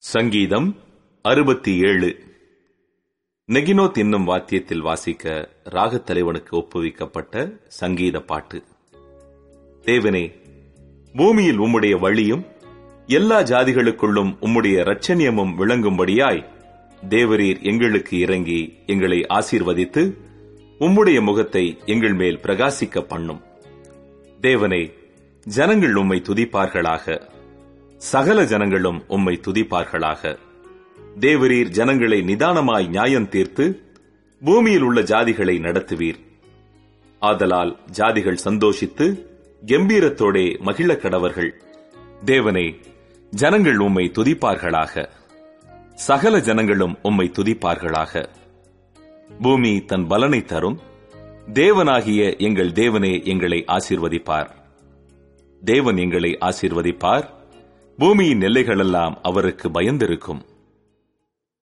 சங்கீதம் அறுபத்தி ஏழு நெகினோத் என்னும் வாத்தியத்தில் வாசிக்க ராகத் தலைவனுக்கு ஒப்புவிக்கப்பட்ட சங்கீத பாட்டு தேவனே பூமியில் உம்முடைய வழியும் எல்லா ஜாதிகளுக்குள்ளும் உம்முடைய இரட்சணியமும் விளங்கும்படியாய் தேவரீர் எங்களுக்கு இறங்கி எங்களை ஆசீர்வதித்து உம்முடைய முகத்தை எங்கள் மேல் பிரகாசிக்க பண்ணும் தேவனே ஜனங்கள் உம்மை துதிப்பார்களாக சகல ஜனங்களும் உம்மை துதிப்பார்களாக தேவரீர் ஜனங்களை நிதானமாய் நியாயம் தீர்த்து பூமியில் உள்ள ஜாதிகளை நடத்துவீர் ஆதலால் ஜாதிகள் சந்தோஷித்து கம்பீரத்தோடே மகிழ கடவர்கள் தேவனே ஜனங்கள் உம்மை துதிப்பார்களாக சகல ஜனங்களும் உம்மை துதிப்பார்களாக பூமி தன் பலனை தரும் தேவனாகிய எங்கள் தேவனே எங்களை ஆசீர்வதிப்பார் தேவன் எங்களை ஆசீர்வதிப்பார் பூமியின் எல்லைகளெல்லாம் அவருக்கு பயந்திருக்கும்